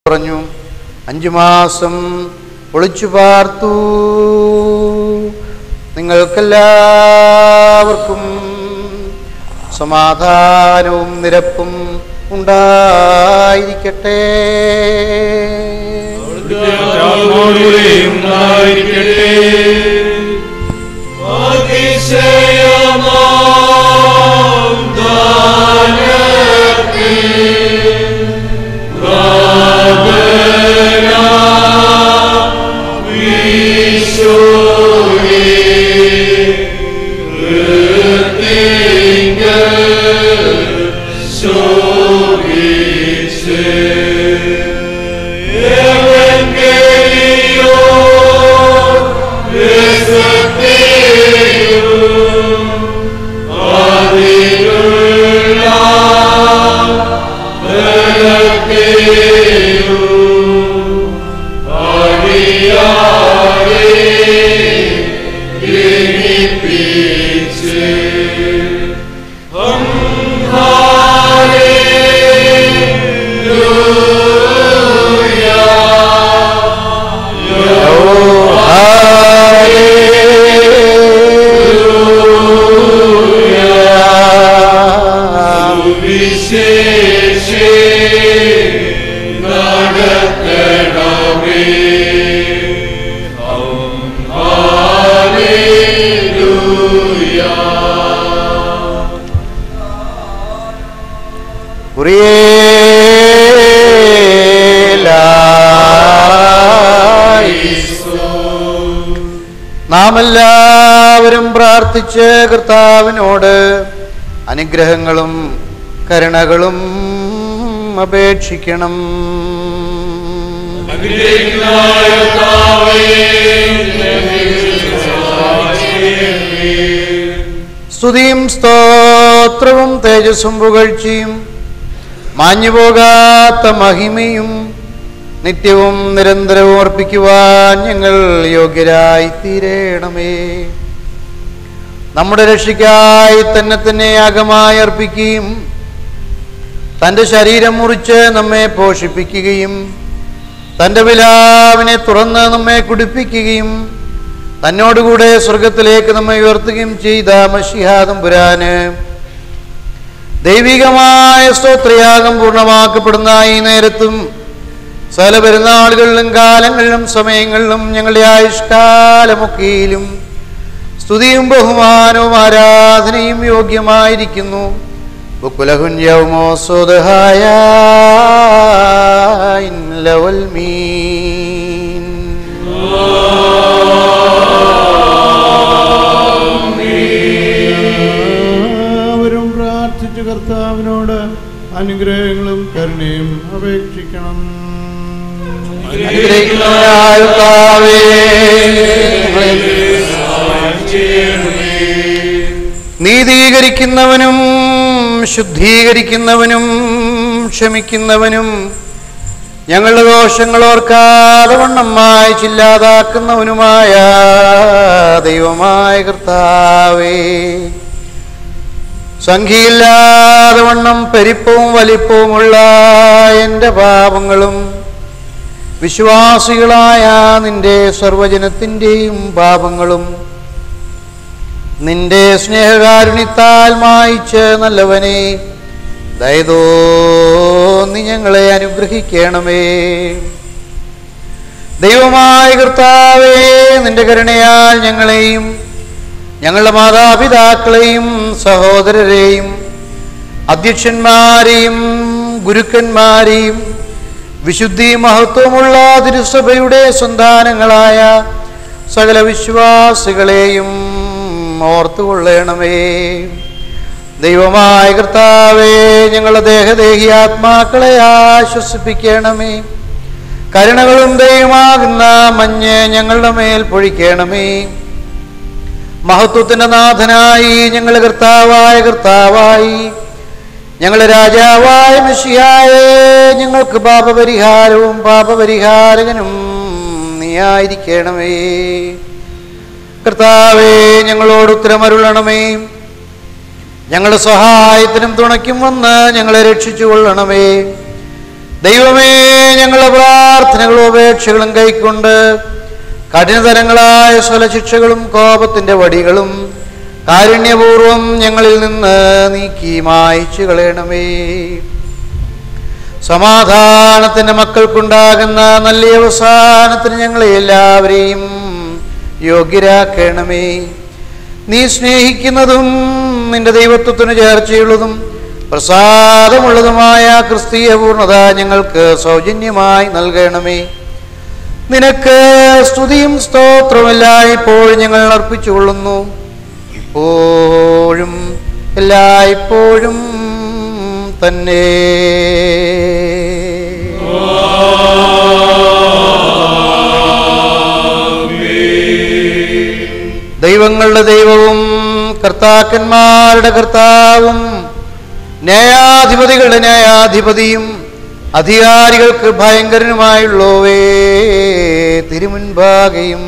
പറഞ്ഞു അഞ്ചു മാസം ഒളിച്ചു പാർത്തു നിങ്ങൾക്കെല്ലാവർക്കും സമാധാനവും നിരപ്പും ഉണ്ടായിരിക്കട്ടെ ആത്മാവിലൂടെയും ഉണ്ടായിരിക്കട്ടെ അതിശയമാം ദാനത്തിൽ പ്രാപനാ ഈശോയെ കൃത്യങ്ങൾ ശോഭിച്ച് വിശേഷേ നടത്തണമേ നാം എല്ലാവരും പ്രാർത്ഥിച്ച് കർത്താവിനോട് അനുഗ്രഹങ്ങളും കരുണകളും അപേക്ഷിക്കണം അനുഗ്രഹിക്കനായ കർത്താവേ, സ്തുതിയും സ്തോത്രവും തേജസ്സും പുകഴ്ചയും മാഞ്ഞുപോകാത്ത മഹിമയും നിത്യവും നിരന്തരവും അർപ്പിക്കുവാൻ ഞങ്ങൾ യോഗ്യരായി തീരണമേ നമ്മുടെ രക്ഷയ്ക്കായി തന്നെ തന്നെ യാഗമായി അർപ്പിക്കുകയും തൻ്റെ ശരീരം മുറിച്ച് നമ്മെ പോഷിപ്പിക്കുകയും തൻ്റെ വിലാവിനെ തുറന്ന് നമ്മെ കുടിപ്പിക്കുകയും തന്നോടുകൂടെ സ്വർഗത്തിലേക്ക് നമ്മെ ഉയർത്തുകയും ചെയ്ത മഷിഹാദം പുരാന് ദൈവികമായ സ്തോത്രയാഗം പൂർണ്ണമാക്കപ്പെടുന്ന ഈ നേരത്തും സകല പെരുന്നാളുകളിലും കാലങ്ങളിലും സമയങ്ങളിലും ഞങ്ങളുടെ ആയുഷ്കാലമൊക്കെയിലും സ്തുതിയും ബഹുമാനവും ആരാധനയും യോഗ്യമായിരിക്കുന്നു ബുക്കുലഹുഞ്ഞവുമോ സ്വതഹായ ലവൽ മീൻ എല്ലാവരും പ്രാർത്ഥിച്ച് കർത്താവിനോട് അനുഗ്രഹങ്ങളും കരുണയും അപേക്ഷിക്കണം അനുഗ്രഹിക്കുന്നവനായ കർത്താവേ, നീതീകരിക്കുന്നവനും ശുദ്ധീകരിക്കുന്നവനും ക്ഷമിക്കുന്നവനും ഞങ്ങളുടെ ദോഷങ്ങൾ ഓർക്കാതെ വണ്ണം മായിച്ചില്ലാതാക്കുന്നവനുമായ ദൈവമായ കർത്താവേ സംഖ്യയില്ലാതെ വണ്ണം പെരിപ്പവും വലിപ്പവുമുള്ള എൻ്റെ പാപങ്ങളും വിശ്വാസികളായ നിന്റെ സർവജനത്തിൻ്റെയും പാപങ്ങളും നിന്റെ സ്നേഹകാരുണ്യത്താൽ മായിച്ച് നല്ലവനെ ദയതോ നീ ഞങ്ങളെ അനുഗ്രഹിക്കണമേ ദൈവമായ കർത്താവേ നിന്റെ കരുണയാൽ ഞങ്ങളെയും ഞങ്ങളുടെ മാതാപിതാക്കളെയും സഹോദരരെയും അധ്യക്ഷന്മാരെയും ഗുരുക്കന്മാരെയും വിശുദ്ധി മഹത്വമുള്ള തിരുസഭയുടെ സന്താനങ്ങളായ സകല വിശ്വാസികളെയും ഓർത്തുകൊള്ളണമേ ദൈവമായ കർത്താവേ ഞങ്ങളുടെ ദേഹദേഹി ആത്മാക്കളെ ആശ്വസിപ്പിക്കണമേ കരുണകളും ദൈവമാകുന്ന മഞ്ഞ് ഞങ്ങളുടെ മേൽ പൊഴിക്കണമേ മഹത്വത്തിന്റെ നാഥനായി ഞങ്ങളുടെ കർത്താവായ കർത്താവായി ഞങ്ങളുടെ രാജാവായ മെസ്സിയായേ ഞങ്ങൾക്ക് പാപപരിഹാരവും പാപപരിഹാരകനും നീയായിരിക്കണമേ കർത്താവേ ഞങ്ങളോട് ഉത്തരമരുളണമേ ഞങ്ങളുടെ സഹായത്തിനും തുണയ്ക്കും വന്ന് ഞങ്ങളെ രക്ഷിച്ചു കൊള്ളണമേ ദൈവമേ ഞങ്ങളുടെ പ്രാർത്ഥനകളും അപേക്ഷകളും കൈക്കൊണ്ട് കഠിനതരങ്ങളായ സ്വലശിക്ഷകളും കോപത്തിന്റെ വടികളും കാരുണ്യപൂർവം ഞങ്ങളിൽ നിന്ന് നീക്കി മായ്ച്ചു കളയണമേ സമാധാനത്തിന്റെ മക്കൾക്കുണ്ടാകുന്ന നല്ല അവസാനത്തിന് ഞങ്ങളെ എല്ലാവരെയും യോഗ്യരാക്കണമേ നീ സ്നേഹിക്കുന്നതും നിന്റെ ദൈവത്വത്തിന് ചേർച്ചയുള്ളതും പ്രസാദമുള്ളതുമായ ക്രിസ്തീയ പൂർണ്ണത ഞങ്ങൾക്ക് സൗജന്യമായി നൽകണമേ നിനക്ക് സ്തുതിയും സ്തോത്രമെല്ലാം ഇപ്പോഴും ഞങ്ങൾ അർപ്പിച്ചുകൊള്ളുന്നു ഇപ്പോഴും എല്ലായ്പ്പോഴും തന്നെ ദൈവങ്ങളുടെ ദൈവവും കർത്താക്കന്മാരുടെ കർത്താവും ന്യായാധിപതികളുടെ ന്യായാധിപതിയും അധികാരികൾക്ക് ഭയങ്കരനുമായുള്ളവേ തിരുമുൻപാകെയും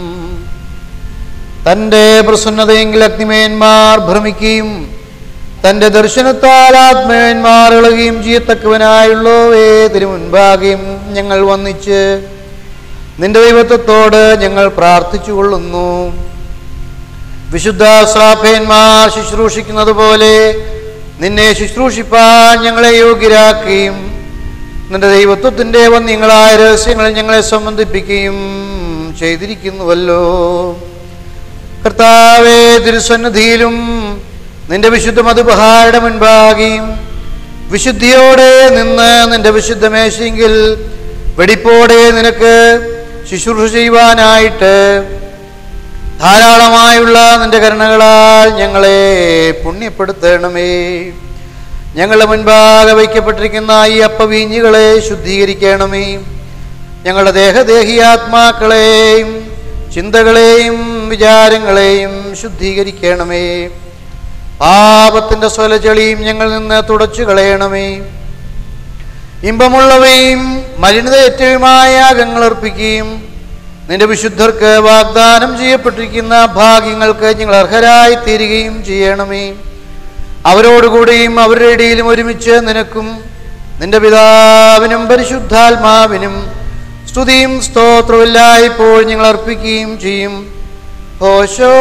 തൻ്റെ പ്രസന്നതയെങ്കിൽ അഗ്നിമേന്മാർ ഭ്രമിക്കുകയും തൻ്റെ ദർശനത്താൽ ആത്മേന്മാർ ഇളകുകയും ചെയ്യത്തക്കവനായുള്ളവേ തിരുമുൻപാകെയും ഞങ്ങൾ വന്നിച്ച് നിന്റെ ദൈവത്വത്തോട് ഞങ്ങൾ പ്രാർത്ഥിച്ചു കൊള്ളുന്നു വിശുദ്ധ ശ്രാഫേന്മാർ ശുശ്രൂഷിക്കുന്നത് പോലെ നിന്നെ ശുശ്രൂഷിപ്പാൻ ഞങ്ങളെ യോഗ്യരാക്കുകയും നിന്റെ ദൈവത്വത്തിൻ്റെ വന്യങ്ങളായ രഹസ്യങ്ങൾ ഞങ്ങളെ സംബന്ധിപ്പിക്കുകയും ചെയ്തിരിക്കുന്നുവല്ലോ കർത്താവേ തിരുസന്നിധിയിലും നിന്റെ വിശുദ്ധ മധുബഹായുടെ മുൻപാകെയും വിശുദ്ധിയോടെ നിന്ന് നിന്റെ വിശുദ്ധ മേശയെങ്കിൽ വെടിപ്പോടെ നിനക്ക് ശുശ്രൂഷ ചെയ്യുവാനായിട്ട് ധാരാളമായുള്ള നിന്റെ കരുണകളാൽ ഞങ്ങളെ പുണ്യപ്പെടുത്തണമേ ഞങ്ങളുടെ മുൻപാകെ വയ്ക്കപ്പെട്ടിരിക്കുന്ന ഈ അപ്പവീഞ്ഞുകളെ ശുദ്ധീകരിക്കണമേ ഞങ്ങളുടെ ദേഹദേഹിയാത്മാക്കളെയും ചിന്തകളെയും വിചാരങ്ങളെയും ശുദ്ധീകരിക്കണമേ പാപത്തിൻ്റെ സ്വലചെളിയും ഞങ്ങളിൽ നിന്ന് തുടച്ചു കളയണമേ ഇമ്പമുള്ളവയും മലിനതയേറ്റവുമായ യാഗങ്ങൾ അർപ്പിക്കുകയും നിന്റെ വിശുദ്ധർക്ക് വാഗ്ദാനം ചെയ്യപ്പെട്ടിരിക്കുന്ന ഭാഗ്യങ്ങൾക്ക് ഞങ്ങൾ അർഹരായി തീരുകയും ചെയ്യണമേ അവരോടുകൂടിയും അവരുടെ ഇടയിലും ഒരുമിച്ച് നിനക്കും നിന്റെ പിതാവിനും പരിശുദ്ധാത്മാവിനും സ്തുതിയും സ്തോത്രമില്ലായ്പ്പോൾ ഞങ്ങൾ അർപ്പിക്കുകയും ചെയ്യും ഹോശോ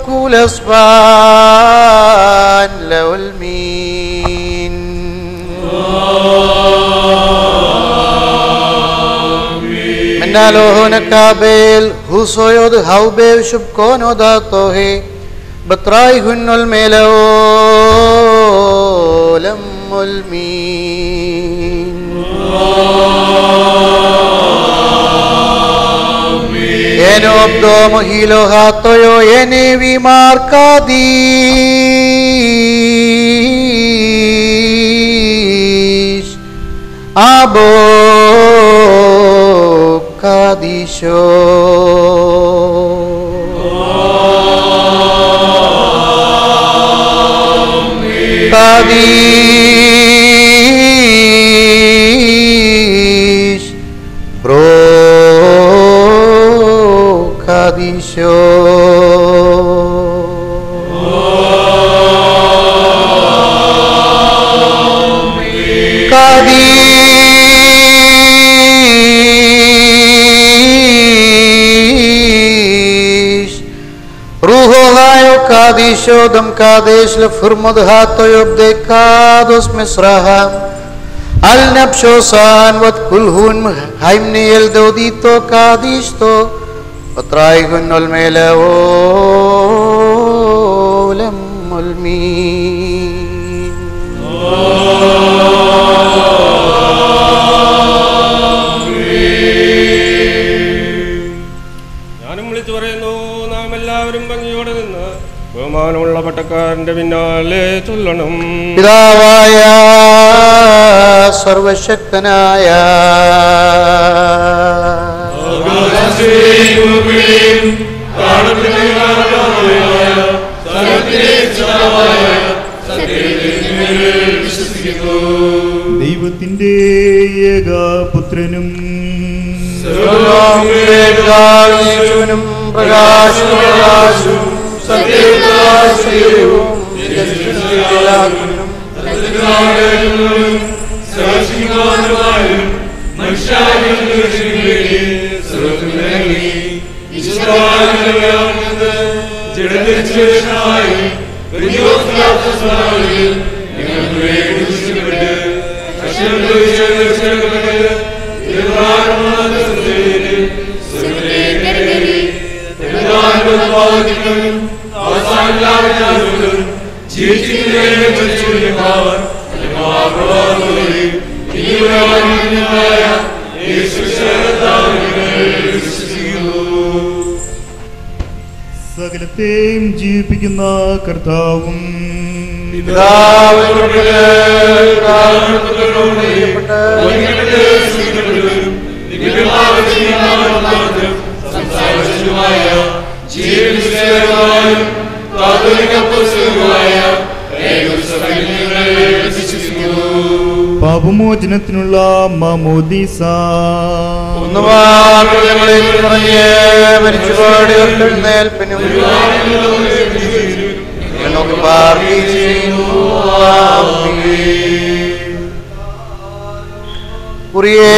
വക്കുലസ്വാൻ ലവൽ മീൻ מנהלו נקבל, הוא סויוד האובה ושובקונו דעתוהי, בתראי הונול מלעולם עולמין. Eno abdomo hilo hatoyo ene vimarcadis abo kadisho kadis bro kadisho kadis ruho hayo kadisho dam kadesh lefurmod hato yobde kados misraham al napshosan wat kulhun haimni el dodito kadisto patraigun ol melaolam olmin ഞാനും വിളിച്ചു പറയുന്നു നാം എല്ലാവരും ഭംഗിയോടെ നിന്ന് ബഹുമാനമുള്ള പട്ടക്കാരന്റെ പിന്നാലെ ചൊല്ലണം പിതാവായ സർവശക്തനായ ദൈവത്തിന്റെ ഏകപുത്രനും ും പ്രകാശവും പ്രകാശവും സത്യവും സർവശക്തിമാനുമായും മനുഷ്യാനുവേണ്ടി സർവത്തിനിറങ്ങി വിശ്വാസങ്ങളാകുന്നത് ജഡത്തിനായി വലിയോസ്താപ്തസ്വാമിയിൽ നിങ്ങൾക്ക് വേണ്ടി ദുഷിക്കപ്പെട്ട് കഷ്ടപ്പെട്ട് നിർവാഹമുള്ള സത്യത്തിൽ സ്വർഗ്ഗത്തിലേക്ക് സകലത്തെയും ജീവിപ്പിക്കുന്ന കർത്താവും പാപമോചനത്തിനുള്ള മമോദീസ ഒന്നുമാർഗങ്ങളിൽ നിറഞ്ഞ് മരിച്ചുപാടി എഴുന്നേൽപ്പിനും നമുക്ക് പ്രാർത്ഥിച്ചു കുറിയേ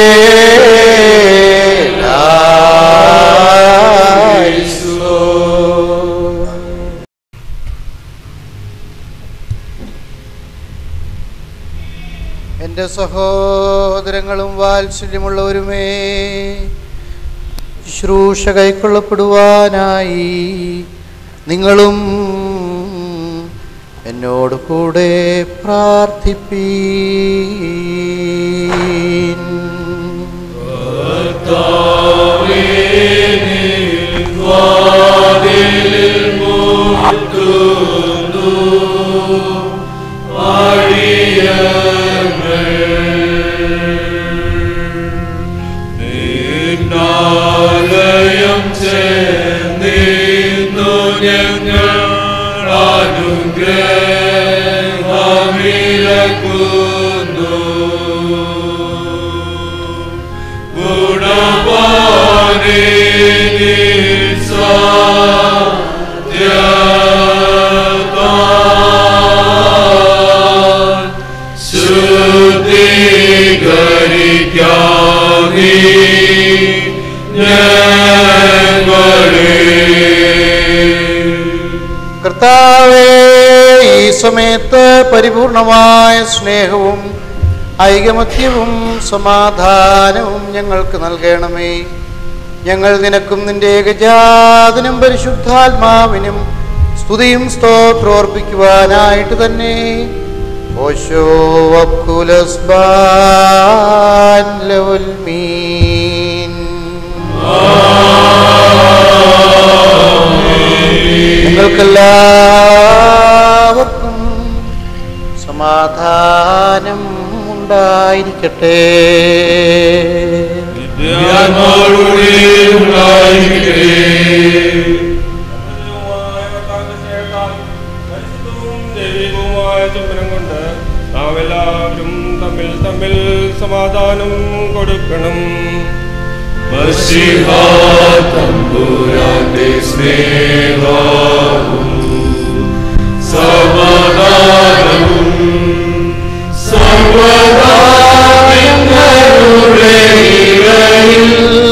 എൻ്റെ സഹോദരങ്ങളും വാത്സല്യമുള്ളവരുമേ ശുശ്രൂഷ കൈക്കൊള്ളപ്പെടുവാനായി നിങ്ങളും എന്നോട് കൂടെ പ്രാർത്ഥിപ്പീൻ നാലയം ചേർന്നിന്നു ഞങ്ങൾ അനുഗ്രഹമിലക്കുന്നു ഗുണവാനേ ശുദ്ധീകരിക്കാനീ ഞങ്ങളെ കർത്താവേ ഈ സമയത്ത് പരിപൂർണമായ സ്നേഹവും ഐകമത്യവും സമാധാനവും ഞങ്ങൾക്ക് നൽകണമേ ഞങ്ങൾ നിനക്കും നിന്റെ ഏകജാതനും പരിശുദ്ധാത്മാവിനും സ്തുതിയും സ്തോത്രോർപ്പിക്കുവാനായിട്ട് തന്നെ ഓശോ അക്കുലസ്ബാൻ ലവൽ മീൻ നിങ്ങൾക്കെല്ലാവർക്കും സമാധാനം ഉണ്ടായിരിക്കട്ടെ ആത്മാവോടുകൂടി ഉണ്ടായിരിക്കട്ടെ. ദൈവികവുമായ ചുംബനം കൊണ്ട് നാം എല്ലാവരും തമ്മിൽ തമ്മിൽ സമാധാനം കൊടുക്കണം മശിഹാ തമ്പുരാന്റെ സ്നേഹവും സമാധാനവും സർവദാ നിങ്ങളുടെ ഇടയിൽ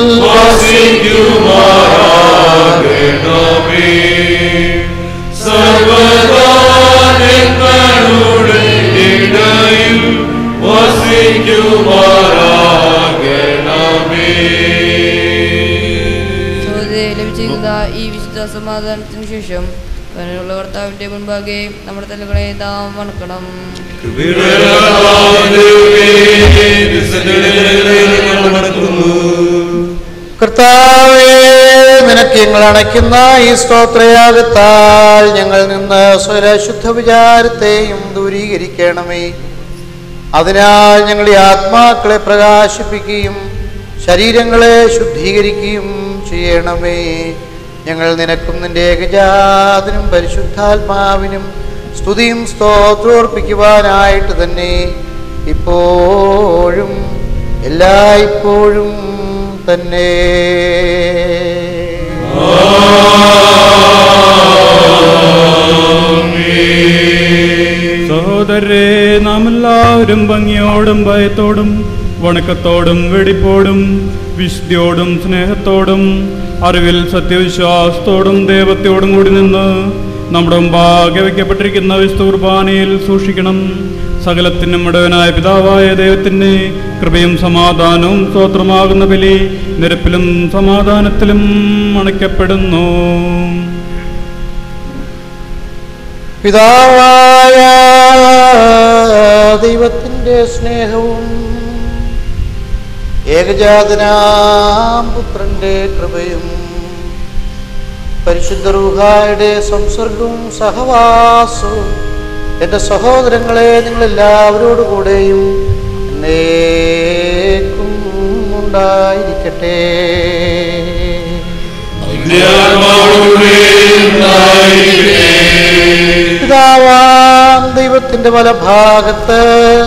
വസിക്കുമാറാകണമേ. സർവദാ നിങ്ങളുടെ ഇടയിൽ വസിക്കുമാറാകണമേ സഹോദരി ലഭിച്ചിരുന്ന ഈ വിശുദ്ധ സമാധാനത്തിന് ശേഷം കരുണയുള്ള കർത്താവിന്റെ മുൻപാകെ നമ്മുടെ തലകളെ നാം വണക്കണം കർത്താവേ നിനക്ക് ഞങ്ങൾ അണയ്ക്കുന്ന ഈ സ്തോത്രയാകത്താൽ ഞങ്ങൾ നിന്ന് സ്വരശുദ്ധ വിചാരത്തെയും ദൂരീകരിക്കണമേ അതിനാൽ ഞങ്ങളുടെ ആത്മാക്കളെ പ്രകാശിപ്പിക്കുകയും ശരീരങ്ങളെ ശുദ്ധീകരിക്കുകയും ചെയ്യണമേ ഞങ്ങൾ നിനക്കും നിന്റെ ഏകജാതനും പരിശുദ്ധാത്മാവിനും സ്തുതിയും സ്തോത്രോർപ്പിക്കുവാനായിട്ട് തന്നെ ഇപ്പോഴും എല്ലായ്പ്പോഴും തന്നെ സഹോദരന്മാരെ സഹോദരരെ നാം എല്ലാവരും ഭംഗിയോടും ഭയത്തോടും വണക്കത്തോടും വെടിപ്പോടും വിശുദ്ധിയോടും സ്നേഹത്തോടും അറിവിൽ സത്യവിശ്വാസത്തോടും ദൈവത്തോടും കൂടി നിന്ന് നമ്മുടെ മുമ്പാകെ വയ്ക്കപ്പെട്ടിരിക്കുന്ന വിശുദ്ധ കുർബാനയിൽ സൂക്ഷിക്കണം സകലത്തിനും മുടവനായ പിതാവായ ദൈവത്തിന് കൃപയും സമാധാനവും സ്തോത്രമാകുന്ന ബലി നിരപ്പിലും സമാധാനത്തിലും അണയ്ക്കപ്പെടുന്നു പിതാവായ ദൈവത്തിൻ്റെ സ്നേഹവും ഏകജാതനാം പുത്രന്റെ കൃപയും പരിശുദ്ധ റൂഹായുടെ സംസർഗവും സഹവാസവും എൻ്റെ സഹോദരങ്ങളെ നിങ്ങളെല്ലാവരോടുകൂടെയും എന്നേക്കും ഉണ്ടായിരിക്കട്ടെ പിതാവാം ദൈവത്തിന്റെ വലഭാഗത്ത്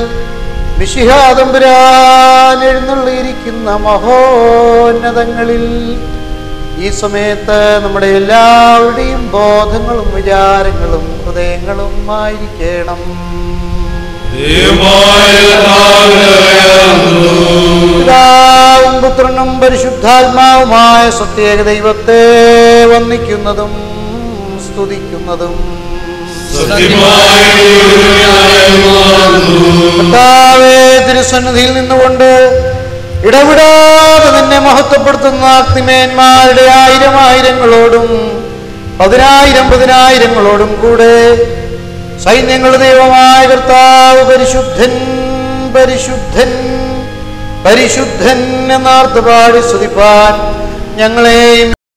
വിശിഹാദംബുരാൻ എഴുന്നള്ളിയിരിക്കുന്ന മഹോന്നതങ്ങളിൽ ഈ സമയത്ത് നമ്മുടെ എല്ലാവരുടെയും ബോധങ്ങളും വിചാരങ്ങളും ഹൃദയങ്ങളും ആയിരിക്കണം പിതാവും പുത്രനും പരിശുദ്ധാത്മാവുമായ സത്യേക ദൈവത്തെ വന്ദിക്കുന്നതും സ്തുതിക്കുന്നതും കർത്താവേ തിരുസന്നിധിയിൽ നിന്നുകൊണ്ട് ഇടവിടാതെ നിന്നെ മഹത്വപ്പെടുത്തുന്ന അഗ്നിമേന്മാരുടെ ആയിരം ആയിരങ്ങളോടും പതിനായിരം പതിനായിരങ്ങളോടും കൂടെ സൈന്യങ്ങളുടെ ദൈവമായ കർത്താവ് പരിശുദ്ധൻ പരിശുദ്ധൻ പരിശുദ്ധൻ എന്നാർത്ത് പാടി സ്തുതിപ്പാൻ ഞങ്ങളെയും